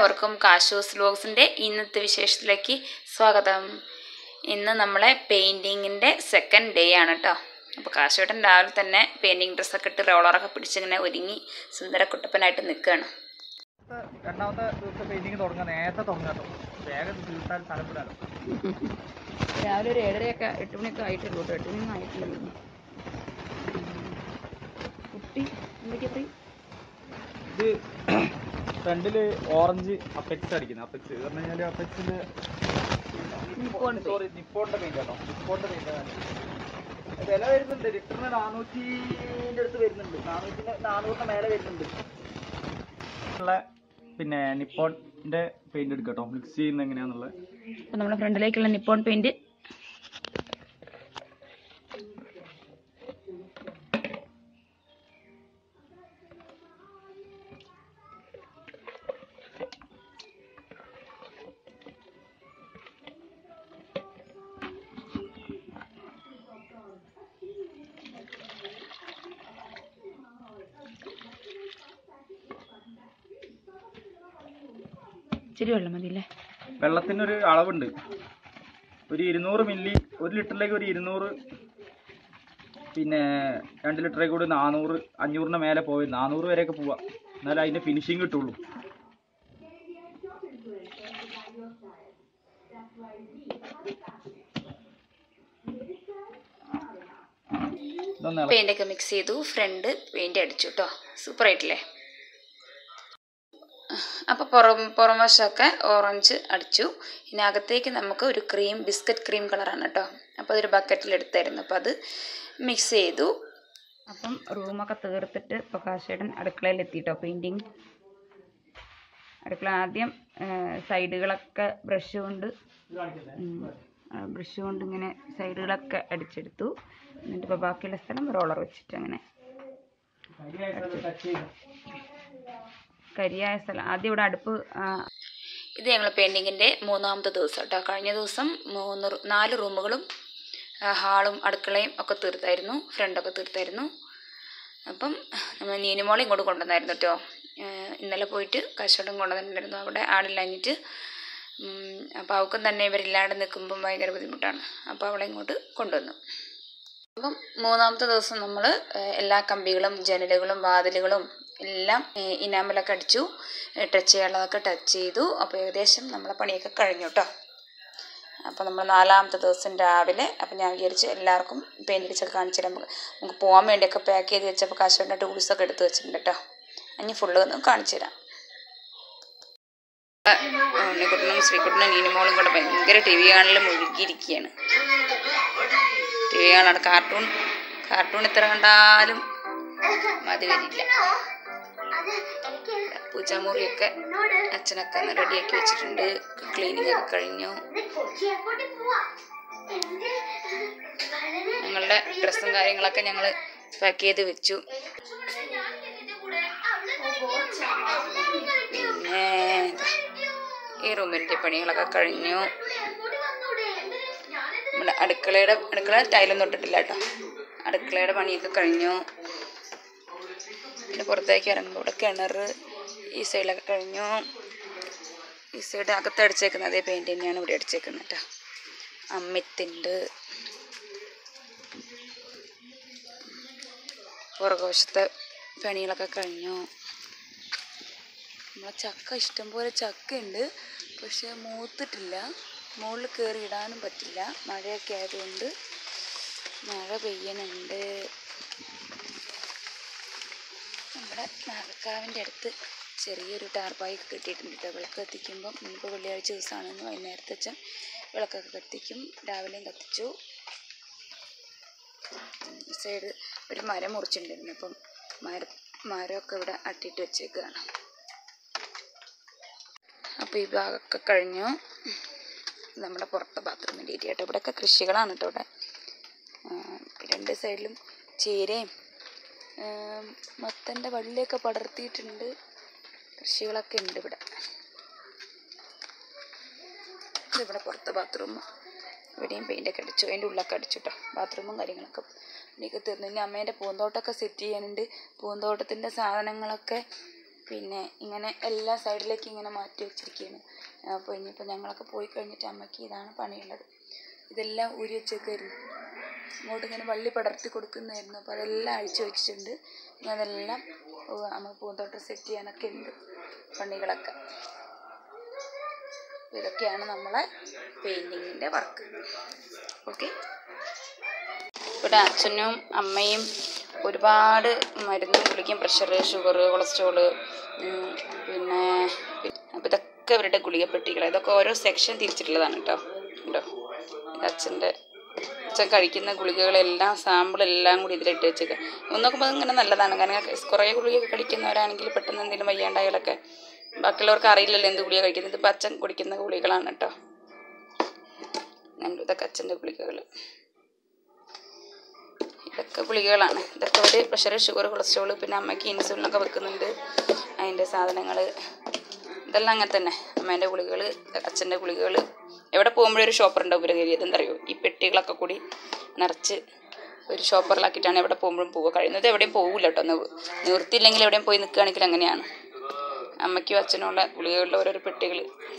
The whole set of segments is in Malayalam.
എല്ലാവർക്കും കാശൂസ് വ്ലോഗ്സിൻ്റെ ഇന്നത്തെ വിശേഷത്തിലേക്ക് സ്വാഗതം ഇന്ന് നമ്മളെ പെയിൻറ്റിങ്ങിൻ്റെ സെക്കൻഡ് ഡേ ആണ് കേട്ടോ അപ്പോൾ കാശുവേട്ടൻ രാവിലെ തന്നെ പെയിൻറ്റിങ് ഡ്രസ്സൊക്കെ ഇട്ട് റോളറൊക്കെ പിടിച്ചിങ്ങനെ ഒരുങ്ങി സുന്ദര കുട്ടപ്പനായിട്ട് നിൽക്കുകയാണ് രണ്ടാമത്തെ ദിവസത്തെ പെയിന്റിങ് തുടങ്ങാൻ നേരത്തെ തുടങ്ങാട്ടോ വേഗം തീർത്താൽ സ്ഥലപ്പെടാലോ രാവിലെ ഒരു ഏഴരയൊക്കെ എട്ട് മണിയൊക്കെ ആയിട്ടുള്ളൂ കേട്ടോ എട്ട് മണിയൊന്നും ആയിട്ടില്ലല്ലോ കുട്ടി എന്തൊക്കെയാ പറയും ഇത് ഫ്രണ്ടില് ഓറഞ്ച് അപ്പെക്സ് അടിക്കുന്നത് അപ്പെക്സ് പറഞ്ഞു കഴിഞ്ഞാൽ അപ്പെക്സിന്റെ സോറി നിപ്പോണിന്റെ പെയിന്റ് കേട്ടോ നിപ്പോണിന്റെ പെയിന്റ് വില വരുന്നുണ്ട് ലിറ്ററിന് നാനൂറ്റിന്റെ അടുത്ത് വരുന്നുണ്ട് നാനൂറ്റിന്റെ നാനൂറിന്റെ മേലെ വരുന്നുണ്ട് ഉള്ള പിന്നെ നിപ്പോണിന്റെ പെയിന്റ് എടുക്കട്ടോ മിക്സ് ചെയ്യുന്ന എങ്ങനെയാന്നുള്ളത് അപ്പോൾ നമ്മുടെ ഫ്രണ്ടിലേക്കുള്ള നിപ്പോൺ പെയിൻറ്റ് ഇച്ചിരി വെള്ളം മതി അല്ലേ വെള്ളത്തിനൊരു അളവുണ്ട് ഒരു ഇരുന്നൂറ് മില്ലി ഒരു ലിറ്ററിലേക്ക് ഒരു ഇരുന്നൂറ് പിന്നെ രണ്ട് ലിറ്ററിലേക്ക് കൂടി നാനൂറ് അഞ്ഞൂറിന് മേലെ പോയി നാനൂറ് വരെയൊക്കെ പോവാം എന്നാലും അതിന്റെ ഫിനിഷിങ് കിട്ടുള്ളൂ ഇതൊന്ന് ഇളക്കി. പെയിൻ്റ് ഒക്കെ മിക്സ് ചെയ്തു ഫ്രണ്ട് പെയിൻ്റ് അടിച്ചു കേട്ടോ സൂപ്പർ ആയിട്ടില്ലേ അപ്പോൾ പുറം പുറം വശമൊക്കെ ഓറഞ്ച് അടിച്ചു ഇനി അകത്തേക്ക് നമുക്ക് ഒരു ക്രീം ബിസ്ക്കറ്റ് ക്രീം കളറാണ് കേട്ടോ അപ്പോൾ അതൊരു ബക്കറ്റിൽ എടുത്തായിരുന്നു അപ്പോൾ അത് മിക്സ് ചെയ്തു അപ്പം റൂമൊക്കെ തീർത്തിട്ട് പ്രകാശേടൻ അടുക്കളയിൽ എത്തിയിട്ടോ പെയിൻറ്റിങ് അടുക്കള ആദ്യം സൈഡുകളൊക്കെ ബ്രഷ് കൊണ്ട് ബ്രഷ് കൊണ്ട് ഇങ്ങനെ സൈഡുകളൊക്കെ അടിച്ചെടുത്തു എന്നിട്ട് ഇപ്പോൾ ബാക്കിയുള്ള സ്ഥലം റോളർ വെച്ചിട്ട് അങ്ങനെ കരിയായ സ്ഥലം ആദ്യം ഇവിടെ അടുപ്പ് ഇത് ഞങ്ങൾ പെയിൻറ്റിങ്ങിൻ്റെ മൂന്നാമത്തെ ദിവസം കേട്ടോ കഴിഞ്ഞ ദിവസം മൂന്ന് റൂ- നാല് റൂമുകളും ആ, ഹാളും അടുക്കളയും ഒക്കെ തീർത്തായിരുന്നു ഫ്രണ്ടൊക്കെ തീർത്തായിരുന്നു അപ്പം നമ്മൾ നീനുമോളെ ഇങ്ങോട്ട് കൊണ്ടുവന്നായിരുന്നു കേട്ടോ ഇന്നലെ പോയിട്ട് കച്ചവടം കൊണ്ടുവന്നിട്ടുണ്ടായിരുന്നു അവിടെ ആളില്ലാഞ്ഞിട്ട് അപ്പോൾ അവൾക്കും തന്നെ ഇവരില്ലാണ്ട് നിൽക്കുമ്പം ഭയങ്കര ബുദ്ധിമുട്ടാണ് അപ്പോൾ അവളെ ഇങ്ങോട്ട് കൊണ്ടുവന്നു അപ്പം മൂന്നാമത്തെ ദിവസം നമ്മൾ എല്ലാ കമ്പികളും ജനലുകളും വാതിലുകളും എല്ലാം ഏഹ്, ഇനാമലൊക്കെ അടിച്ചു ഏഹ്, ടച്ച് ചെയ്യാനുള്ളതൊക്കെ ടച്ച് ചെയ്തു അപ്പോൾ ഏകദേശം നമ്മളെ പണിയൊക്കെ കഴിഞ്ഞു കേട്ടോ അപ്പോൾ നമ്മൾ നാലാമത്തെ ദിവസം രാവിലെ അപ്പോൾ ഞാൻ വിചാരിച്ചു എല്ലാവർക്കും പെയിൻ്റ് അടിച്ചൊക്കെ കാണിച്ചു തരാം നമുക്ക് നമുക്ക് പോകാൻ വേണ്ടിയൊക്കെ പാക്ക് ചെയ്ത് വെച്ചപ്പോൾ കാശുവിൻ്റെ ടൂൾസൊക്കെ എടുത്ത് വെച്ചിട്ടുണ്ട് കേട്ടോ അഞ്ഞ് ഫുള്ള് ഒന്ന് കാണിച്ചു തരാം ഉണ്ണിക്കുട്ടനും ശ്രീകുട്ടനും നീനുമോളും കൂടെ ഭയങ്കര ടി വി കാണലിൽ മുഴുകിയിരിക്കുകയാണ് ടി വി കാണാണ് കാർട്ടൂൺ കാർട്ടൂൺ എത്ര കണ്ടാലും മതി വരില്ല പൂജാമുറിയൊക്കെ അച്ഛനൊക്കെ റെഡിയാക്കി വെച്ചിട്ടുണ്ട് ക്ലീനിങ് ഒക്കെ കഴിഞ്ഞു ഞങ്ങളുടെ ഡ്രസ്സും കാര്യങ്ങളൊക്കെ ഞങ്ങൾ പാക്ക് ചെയ്ത് വെച്ചു പിന്നെ ദാ ഈ റൂമിൻ്റെ പണികളൊക്കെ കഴിഞ്ഞു നമ്മുടെ അടുക്കളയുടെ അടുക്കള ടൈലൊന്നും ഇട്ടിട്ടില്ല കേട്ടോ അടുക്കളയുടെ പണിയൊക്കെ കഴിഞ്ഞു പിന്നെ പുറത്തേക്ക് ഇറങ്ങുമ്പോൾ ഇവിടെ കിണർ ഈ സൈഡിലൊക്കെ കഴിഞ്ഞു ഈ സൈഡ് അകത്ത് അടിച്ചേക്കുന്നത് അതേ പെയിൻറ് തന്നെയാണ് ഇവിടെ അടിച്ചേക്കുന്നത് കേട്ടോ അമ്മിത്തുണ്ട് പുറകുവശത്തെ പണികളൊക്കെ കഴിഞ്ഞു നമ്മളെ ചക്ക ഇഷ്ടംപോലെ ചക്ക ഉണ്ട് പക്ഷെ മൂത്തിട്ടില്ല മുകളിൽ കയറി ഇടാനും പറ്റില്ല മഴയൊക്കെ ആയതുകൊണ്ട് മഴ പെയ്യണുണ്ട് നമ്മുടെ നാഗക്കാവിൻ്റെ അടുത്ത് ചെറിയൊരു ടാർപ്പായി കിട്ടിയിട്ടുണ്ട് കേട്ടോ വിളക്ക് കത്തിക്കുമ്പം ഇന്നിപ്പോൾ വെള്ളിയാഴ്ച ദിവസമാണെന്ന് വൈകുന്നേരത്തെ വെച്ചാൽ വിളക്കൊക്കെ കത്തിക്കും രാവിലെയും കത്തിച്ചു ഈ സൈഡ് ഒരു മരം മുറിച്ചിട്ടുണ്ടായിരുന്നു അപ്പം മര മരമൊക്കെ ഇവിടെ അട്ടിയിട്ട് വെച്ചേക്കുകയാണ് അപ്പോൾ ഈ ഭാഗമൊക്കെ കഴിഞ്ഞു നമ്മുടെ പുറത്തെ ബാത്റൂമിൻ്റെ ഏരിയ കേട്ടോ ഇവിടെയൊക്കെ കൃഷികളാണ് കേട്ടോ ഇവിടെ ആ, രണ്ട് സൈഡിലും ചീരയും മത്തൻ്റെ വള്ളിയൊക്കെ പടർത്തിയിട്ടുണ്ട് കൃഷികളൊക്കെ ഉണ്ട് ഇവിടെ ഇതിവിടെ പുറത്തെ ബാത്റൂം ഇവിടെയും പെയിൻ്റൊക്കെ അടിച്ചു അതിൻ്റെ ഉള്ളൊക്കെ അടിച്ചു കേട്ടോ ബാത്റൂമും കാര്യങ്ങളൊക്കെ പണിയൊക്കെ തീർന്നു ഇനി അമ്മേൻ്റെ പൂന്തോട്ടമൊക്കെ സെറ്റ് ചെയ്യാനുണ്ട് പൂന്തോട്ടത്തിൻ്റെ സാധനങ്ങളൊക്കെ പിന്നെ ഇങ്ങനെ എല്ലാ സൈഡിലേക്ക് ഇങ്ങനെ മാറ്റി വെച്ചിരിക്കുകയാണ് അപ്പോൾ ഇനിയിപ്പോൾ ഞങ്ങളൊക്കെ പോയി കഴിഞ്ഞിട്ട് അമ്മയ്ക്ക് ഇതാണ് പണിയുള്ളത് ഇതെല്ലാം ഊരി വെച്ചേക്കായിരുന്നു ഇങ്ങോട്ട് ഇങ്ങനെ വള്ളി പടർത്തി കൊടുക്കുന്നതായിരുന്നു അപ്പോൾ അതെല്ലാം അഴിച്ചു വെച്ചിട്ടുണ്ട് ഇനി അതെല്ലാം ഓ, അമ്മ പൂന്തോട്ടം സെറ്റ് ചെയ്യാനൊക്കെ ഉണ്ട് പണികളൊക്കെ അപ്പോൾ ഇതൊക്കെയാണ് നമ്മളെ പെയിൻറ്റിങ്ങിൻ്റെ വർക്ക് ഓക്കെ ഇവിടെ അച്ഛനും അമ്മയും ഒരുപാട് മരുന്ന് ഗുളികയും പ്രഷർ ഷുഗർ കൊളസ്ട്രോള് ഉം, പിന്നെ അപ്പം ഇതൊക്കെ ഇവരുടെ ഗുളിക പെട്ടികൾ ഇതൊക്കെ ഓരോ സെക്ഷൻ തിരിച്ചിട്ടുള്ളതാണ് കേട്ടോ ഉണ്ടോ ഇത് അച്ഛൻ്റെ അച്ഛൻ കഴിക്കുന്ന ഗുളികകളെല്ലാം സാമ്പിൾ എല്ലാം കൂടി ഇതിലിട്ട് വെച്ചേക്കുക ഒന്നോക്കുമ്പോൾ ഇങ്ങനെ നല്ലതാണ് കാരണം കുറേ ഗുളിക കഴിക്കുന്നവരാണെങ്കിൽ പെട്ടെന്ന് എന്തെങ്കിലും വയ്യാണ്ടായാലൊക്കെ ബാക്കിയുള്ളവർക്ക് അറിയില്ലല്ലോ എന്ത് ഗുളിക കഴിക്കുന്നത് ഇതിപ്പോൾ അച്ഛൻ കുടിക്കുന്ന ഗുളികളാണ് കേട്ടോ ഞാൻ ഇതൊക്കെ അച്ഛൻ്റെ ഗുളികകൾ ഇതൊക്കെ ഗുളികകളാണ് ഇതൊക്കെ ഒരു പ്രഷർ ഷുഗർ കൊളസ്ട്രോൾ പിന്നെ അമ്മയ്ക്ക് ഇൻസുലിനൊക്കെ വെക്കുന്നുണ്ട് അതിൻ്റെ സാധനങ്ങൾ ഇതെല്ലാം അങ്ങനെ തന്നെ അമ്മേൻ്റെ ഗുളികകൾ അച്ഛൻ്റെ ഗുളികകൾ എവിടെ പോകുമ്പോഴും ഒരു ഷോപ്പർ ഉണ്ടാവും ഇവരെ കയറി അതെന്തറിയോ ഈ പെട്ടികളൊക്കെ കൂടി നിറച്ച് ഒരു ഷോപ്പറിലാക്കിയിട്ടാണ് എവിടെ പോകുമ്പോഴും പോവുക കഴിയുന്നത് എവിടെയും പോകില്ല കേട്ടോ നി- നിവൃത്തിയില്ലെങ്കിൽ എവിടെയും പോയി നിൽക്കുകയാണെങ്കിൽ അങ്ങനെയാണ് അമ്മയ്ക്കും അച്ഛനുള്ള ഗുളികകളുടെ ഓരോരോ പെട്ടികൾ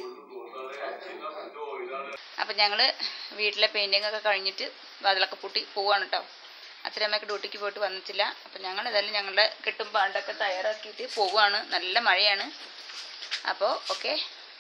അപ്പം ഞങ്ങൾ വീട്ടിലെ പെയിൻറ്റിങ് ഒക്കെ കഴിഞ്ഞിട്ട് വാതിലൊക്കെ പൂട്ടി പോവാണ് കേട്ടോ അച്ഛനമ്മയൊക്കെ ഡ്യൂട്ടിക്ക് പോയിട്ട് വന്നിട്ടില്ല അപ്പം ഞങ്ങൾ ഏതായാലും ഞങ്ങളുടെ കെട്ടും പാണ്ടൊക്കെ തയ്യാറാക്കിയിട്ട് പോവുകയാണ് നല്ല മഴയാണ് അപ്പോൾ ഓക്കെ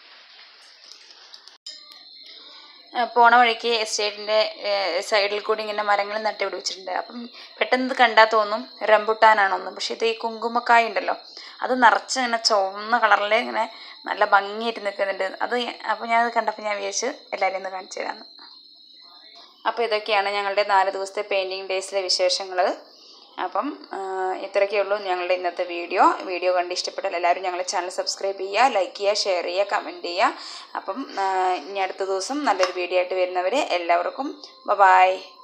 പോണ വഴിക്ക് എസ്റ്റേറ്റിൻ്റെ സൈഡിൽ കൂടി ഇങ്ങനെ മരങ്ങൾ നട്ടി പിടിപ്പിച്ചിട്ടുണ്ട് അപ്പം പെട്ടെന്ന് ഇത് കണ്ടാൽ തോന്നും റംബുട്ടാനാണോന്നും പക്ഷെ ഇത് ഈ കുങ്കുമക്കായ ഉണ്ടല്ലോ അത് നിറച്ച് ഇങ്ങനെ ചുവന്ന കളറിൽ ഇങ്ങനെ നല്ല ഭംഗിയായിട്ട് നിൽക്കുന്നുണ്ട് അത് അപ്പോൾ ഞാനത് കണ്ടപ്പോൾ ഞാൻ വിചാരിച്ച് എല്ലാവരെയും ഒന്ന് കാണിച്ചു തരാമെന്ന് അപ്പോൾ ഇതൊക്കെയാണ് ഞങ്ങളുടെ നാല് ദിവസത്തെ പെയിൻറ്റിങ് ഡേയ്സിലെ വിശേഷങ്ങൾ അപ്പം ആ, ഇത്രയൊക്കെ ഉള്ളൂ ഞങ്ങളുടെ ഇന്നത്തെ വീഡിയോ വീഡിയോ കണ്ട് ഇഷ്ടപ്പെട്ടാൽ എല്ലാവരും ഞങ്ങളുടെ ചാനൽ സബ്സ്ക്രൈബ് ചെയ്യുക ലൈക്ക് ചെയ്യുക ഷെയർ ചെയ്യുക കമൻറ്റ് ചെയ്യുക അപ്പം ആ, ഇനി അടുത്ത ദിവസം നല്ലൊരു വീഡിയോ ആയിട്ട് വരുന്നവരെ എല്ലാവർക്കും ബ ബായ്